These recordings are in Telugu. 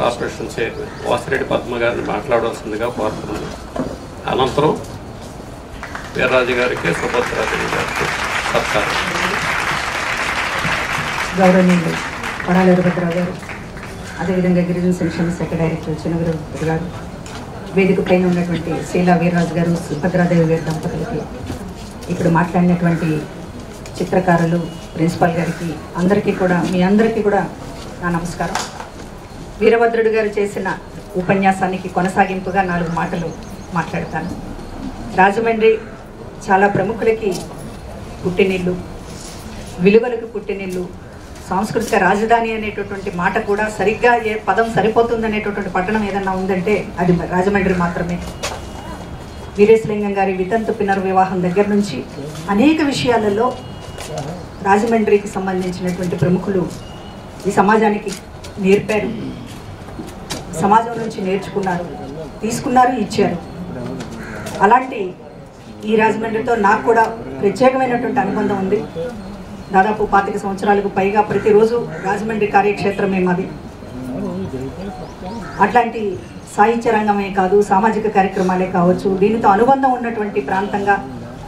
కార్పొరేషన్ చైర్మన్ వాసిరెడ్డి పద్మ గారిని మాట్లాడవలసిందిగా కోరుతున్నాను అనంతరం వీర్రాజు గారికి సుభద్రాదేవి గారికి సత్కారం గౌరవనీయులు పడాల వీరభద్రరావు గారు అదేవిధంగా గిరిజన సంక్షేమ శాఖ డైరెక్టర్ చిన్నవీరభద్ర గారు వేదిక పైన ఉన్నటువంటి శీలా వీర్రాజు గారు సుభద్రాదేవి గారి దంపతులకి ఇప్పుడు మాట్లాడినటువంటి చిత్రకారులు ప్రిన్సిపాల్ గారికి అందరికీ కూడా మీ అందరికీ కూడా నా నమస్కారం వీరభద్రుడు గారు చేసిన ఉపన్యాసానికి కొనసాగింపుగా నాలుగు మాటలు మాట్లాడతాను రాజమండ్రి చాలా ప్రముఖులకి పుట్టినిల్లు విలువలకు పుట్టినిల్లు సాంస్కృతిక రాజధాని అనేటటువంటి మాట కూడా సరిగ్గా ఏ పదం సరిపోతుంది అనేటటువంటి పట్టణం ఏదన్నా ఉందంటే అది రాజమండ్రి మాత్రమే వీరేశలింగం గారి వితంతు పునర్వివాహం దగ్గర నుంచి అనేక విషయాలలో రాజమండ్రికి సంబంధించినటువంటి ప్రముఖులు ఈ సమాజానికి నేర్పారు సమాజం నుంచి నేర్చుకున్నారు తీసుకున్నారు ఇచ్చారు అలాంటి ఈ రాజమండ్రితో నాకు కూడా ప్రత్యేకమైనటువంటి అనుబంధం ఉంది దాదాపు పాతిక సంవత్సరాలకు పైగా ప్రతిరోజు రాజమండ్రి కార్యక్షేత్రమే మాది అట్లాంటి సాహిత్య రంగమే కాదు సామాజిక కార్యక్రమాలే కావచ్చు దీనితో అనుబంధం ఉన్నటువంటి ప్రాంతంగా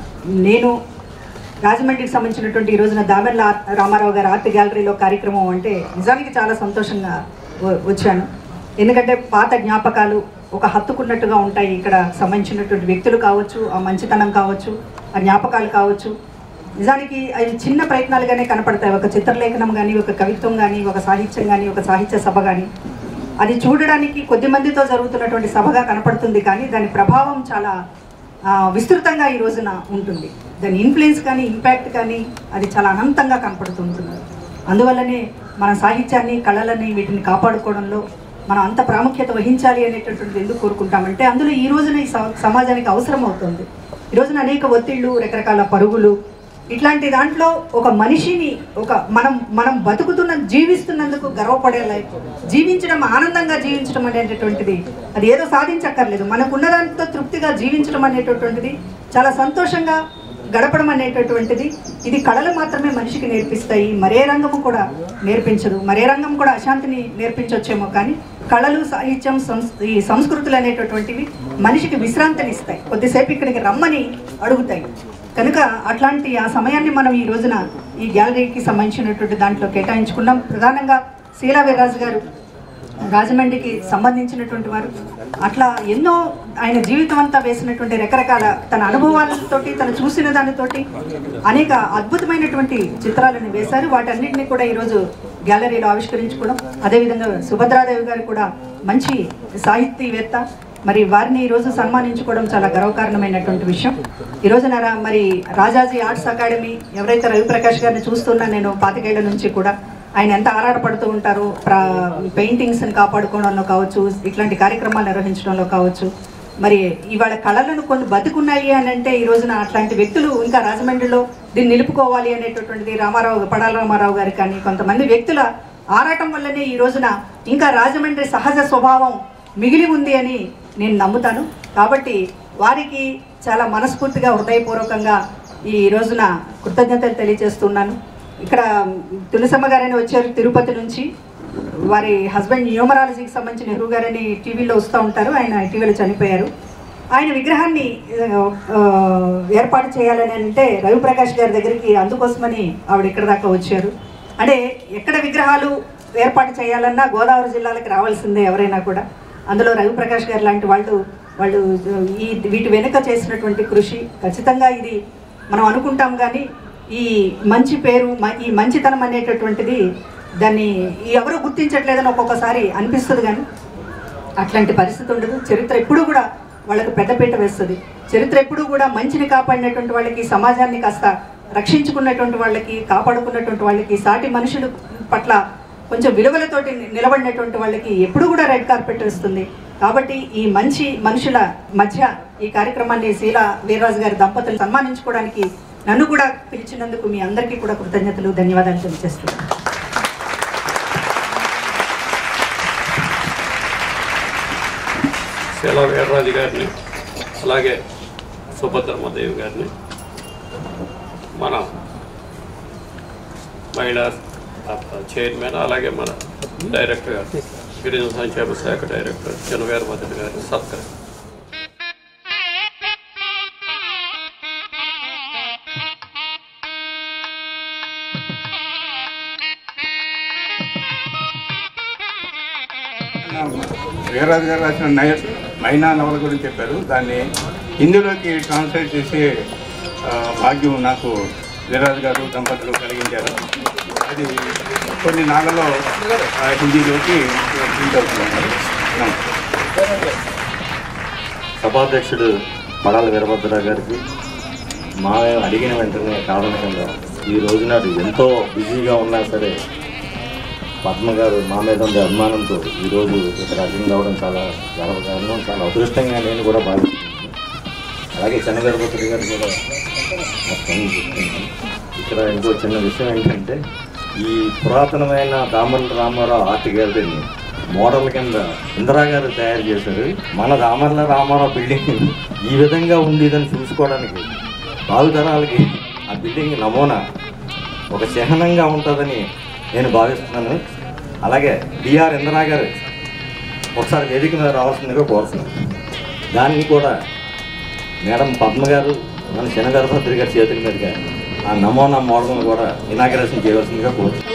నేను రాజమండ్రికి సంబంధించినటువంటి ఈ రోజున దామెర్ల ఆర్- రామారావు గారి ఆర్ట్ గ్యాలరీలో కార్యక్రమం అంటే నిజానికి చాలా సంతోషంగా వ- వచ్చాను ఎందుకంటే పాత జ్ఞాపకాలు ఒక హత్తుకున్నట్టుగా ఉంటాయి ఇక్కడ సంబంధించినటువంటి వ్యక్తులు కావచ్చు ఆ మంచితనం కావచ్చు ఆ జ్ఞాపకాలు కావచ్చు నిజానికి అవి చిన్న ప్రయత్నాలుగానే కనపడతాయి ఒక చిత్రలేఖనం కానీ ఒక కవిత్వం కానీ ఒక సాహిత్యం కానీ ఒక సాహిత్య సభ కానీ అది చూడడానికి కొద్ది మందితో జరుగుతున్నటువంటి సభగా కనపడుతుంది కానీ దాని ప్రభావం చాలా ఆ, విస్తృతంగా ఈ రోజున ఉంటుంది దాని ఇన్ఫ్లుయెన్స్ కానీ ఇంపాక్ట్ కానీ అది చాలా అనంతంగా కనపడుతుంటుంది అందువల్లనే మన సాహిత్యాన్ని కళలని వీటిని కాపాడుకోవడంలో మనం అంత ప్రాముఖ్యత వహించాలి అనేటటువంటిది ఎందుకు కోరుకుంటామంటే అందులో ఈ రోజున ఈ సమ- సమాజానికి అవసరం అవుతుంది ఈ రోజున అనేక ఒత్తిళ్ళు రకరకాల పరుగులు ఇట్లాంటి దాంట్లో ఒక మనిషిని ఒక మనం మనం బతుకుతున్న జీవిస్తున్నందుకు గర్వపడేలా జీవించడం ఆనందంగా జీవించడం అనేటటువంటిది అది ఏదో సాధించక్కర్లేదు మనకున్న దాంతో తృప్తిగా జీవించడం అనేటటువంటిది చాలా సంతోషంగా గడపడం అనేటటువంటిది ఇది కళలు మాత్రమే మనిషికి నేర్పిస్తాయి మరే రంగము కూడా నేర్పించదు మరే రంగం కూడా అశాంతిని నేర్పించవచ్చేమో కానీ కళలు సాహిత్యం సంస్ ఈ సంస్కృతులు అనేటటువంటివి మనిషికి విశ్రాంతిని ఇస్తాయి కొద్దిసేపు ఇక్కడికి రమ్మని అడుగుతాయి కనుక అట్లాంటి ఆ సమయాన్ని మనం ఈ రోజున ఈ గ్యాలరీకి సంబంధించినటువంటి దాంట్లో కేటాయించుకున్నాం ప్రధానంగా శీలా వీర్రాజు గారు రాజమండ్రికి సంబంధించినటువంటి వారు అట్లా ఎన్నో ఆయన జీవితం అంతా వేసినటువంటి రకరకాల తన అనుభవాలతోటి తను చూసిన దానితోటి అనేక అద్భుతమైనటువంటి చిత్రాలను వేశారు వాటన్నిటిని కూడా ఈరోజు గ్యాలరీలో ఆవిష్కరించుకోవడం అదేవిధంగా సుభద్రాదేవి గారు కూడా మంచి సాహితీవేత్త మరి వారిని ఈరోజు సన్మానించుకోవడం చాలా గర్వకారణమైనటువంటి విషయం ఈ రోజున రా- మరి రాజాజీ ఆర్ట్స్ అకాడమీ ఎవరైతే రవిప్రకాష్ గారిని చూస్తున్నా నేను పాతికేళ్ల నుంచి కూడా ఆయన ఎంత ఆరాటపడుతూ ఉంటారో ప్రా పెయింటింగ్స్ని కాపాడుకోవడంలో కావచ్చు ఇట్లాంటి కార్యక్రమాలు నిర్వహించడంలో కావచ్చు మరి ఇవాళ కళలను కొన్ని బతికున్నాయి అని అంటే ఈ రోజున అట్లాంటి వ్యక్తులు ఇంకా రాజమండ్రిలో దీన్ని నిలుపుకోవాలి అనేటటువంటిది రామారావు పడాల రామారావు గారు కానీ కొంతమంది వ్యక్తుల ఆరాటం వల్లనే ఈ రోజున ఇంకా రాజమండ్రి సహజ స్వభావం మిగిలి ఉంది అని నేను నమ్ముతాను కాబట్టి వారికి చాలా మనస్ఫూర్తిగా హృదయపూర్వకంగా ఈ రోజున కృతజ్ఞతలు తెలియజేస్తున్నాను ఇక్కడ తులసమ్మ గారని వచ్చారు తిరుపతి నుంచి వారి హస్బెండ్ న్యూమరాలజీకి సంబంధించిన నెహ్రూ గారని టీవీలో వస్తూ ఉంటారు ఆయన ఇటీవల చనిపోయారు ఆయన విగ్రహాన్ని ఆ, ఆ, ఏర్పాటు చేయాలని అంటే రవిప్రకాష్ గారి దగ్గరికి అందుకోసమని ఆవిడ ఇక్కడ దాకా వచ్చారు అంటే ఎక్కడ విగ్రహాలు ఏర్పాటు చేయాలన్నా గోదావరి జిల్లాలకు రావాల్సిందే ఎవరైనా కూడా అందులో రవిప్రకాష్ గారు లాంటి వాళ్ళు వాళ్ళు ఈ వీటి వెనుక చేసినటువంటి కృషి ఖచ్చితంగా ఇది మనం అనుకుంటాం కానీ ఈ మంచి పేరు మ- ఈ మంచితనం అనేటటువంటిది దాన్ని ఎవరు గుర్తించట్లేదని ఒక్కొక్కసారి అనిపిస్తుంది కానీ అట్లాంటి పరిస్థితి ఉండదు చరిత్ర ఎప్పుడూ కూడా వాళ్ళకు పెద్దపీట వేస్తుంది చరిత్ర ఎప్పుడూ కూడా మంచిని కాపాడినటువంటి వాళ్ళకి సమాజాన్ని కాస్త రక్షించుకున్నటువంటి వాళ్ళకి కాపాడుకున్నటువంటి వాళ్ళకి సాటి మనుషుల పట్ల కొంచెం విలువలతోటి ని- నిలబడినటువంటి వాళ్ళకి ఎప్పుడు కూడా రెడ్ కార్పెట్ వేస్తుంది కాబట్టి ఈ మంచి మనుషుల మధ్య ఈ కార్యక్రమాన్ని శీల వీర్రాజు గారి దంపతులు సన్మానించుకోవడానికి నన్ను కూడా పిలిచినందుకు మీ అందరికీ కూడా కృతజ్ఞతలు ధన్యవాదాలు తెలియజేస్తున్నాను శీలా వీర్రాజు గారిని అలాగే సుభద్రమ్మదేవి గారిని మన మహిళా చైర్మన్ అలాగే మన డైరెక్టర్ గారు గిరిజన సంక్షేమ శాఖ డైరెక్టర్ చిన్నవేరు మదన్ గారిని సత్కరి వీరరాజు గారు రాసిన నయ మైనా నవల గురించి చెప్పారు దాన్ని హిందీలోకి ట్రాన్స్లేట్ చేసే ఆ, భాగ్యం నాకు వీరరాజు గారు దంపతులు కలిగించారు అది కొన్ని నాళ్ళలో ఆ, హిందీలోకి ప్రింట్ అవుతుంది నమస్తే సభాధ్యక్షుడు పడాల వీరభద్రరావు గారికి మా అడిగిన వెంటనే కారణంగా ఈ రోజు నాడు ఎంతో బిజీగా ఉన్నా సరే పద్మ గారు మా మీద ఉండే అభిమానంతో ఈరోజు ఇక్కడ అటెండ్ అవ్వడం చాలా గర్వకారణం చాలా అదృష్టంగా నేను కూడా భావిస్తున్నాను అలాగే చెన్నగరపతి గారు కూడా మొత్తం చెప్తున్నాను ఇక్కడ ఇంకో చిన్న విషయం ఏంటంటే ఈ పురాతనమైన దామర్ల రామారావు ఆర్ట్ గ్యాలరీని మోడల్ కింద ఇందిరా గారు తయారు చేశారు మన రామర్ల రామారావు బిల్డింగ్ ఈ విధంగా ఉండేదని చూసుకోవడానికి భావితరాలకి ఆ బిల్డింగ్ నమూనా ఒక చిహ్నంగా ఉంటుందని నేను భావిస్తున్నాను అలాగే డిఆర్ ఇందిరా గారు ఒకసారి వేదిక మీద రావాల్సిందిగా కోరుతున్నాను దాన్ని కూడా మేడం పద్మ గారు మన శనగరభద్రి గారి చేతుల మీదుగా ఆ నమూనా మోడల్ని కూడా ఇనాగ్రేషన్ చేయవలసిందిగా కోరుతున్నాను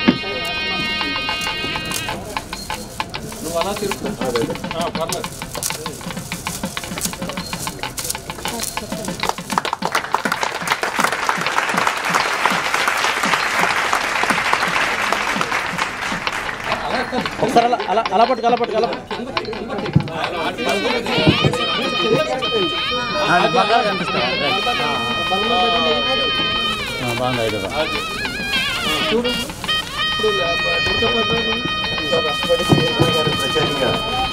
ఒకసారి అలా అలా అలా పట్టుకు అలా పట్టుకు అలా పట్టుకు. ఆ, అది బాగా కనిపిస్తుంది. రైట్. ఆ, బాగుంది ఐడియా బాగుంది. ప్రత్యేకంగా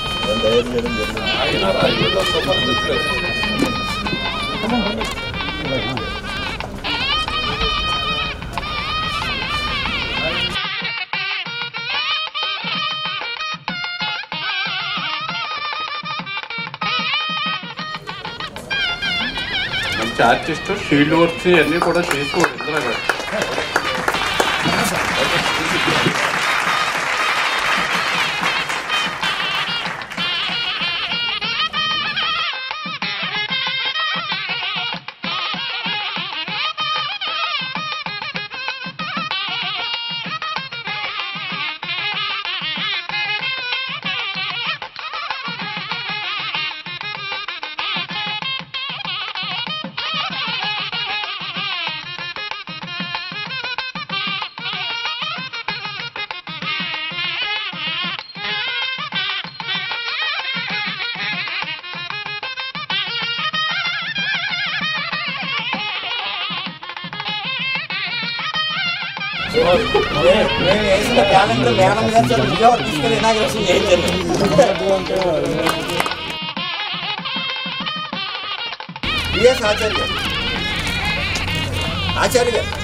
మంచి ఆర్టిస్ట్ షీల్డ్ వర్క్స్ ఇవన్నీ కూడా చేసుకోవాలి ఇందిరా గారు మేము వేసిన క్యాలెండర్ మేడం గారు చాలా విజయవాడ తీసుకెళ్ళి ఇనాగ్రేషన్ చేయించారు బిఎస్ ఆచార్య గారు ఆచార్య గారు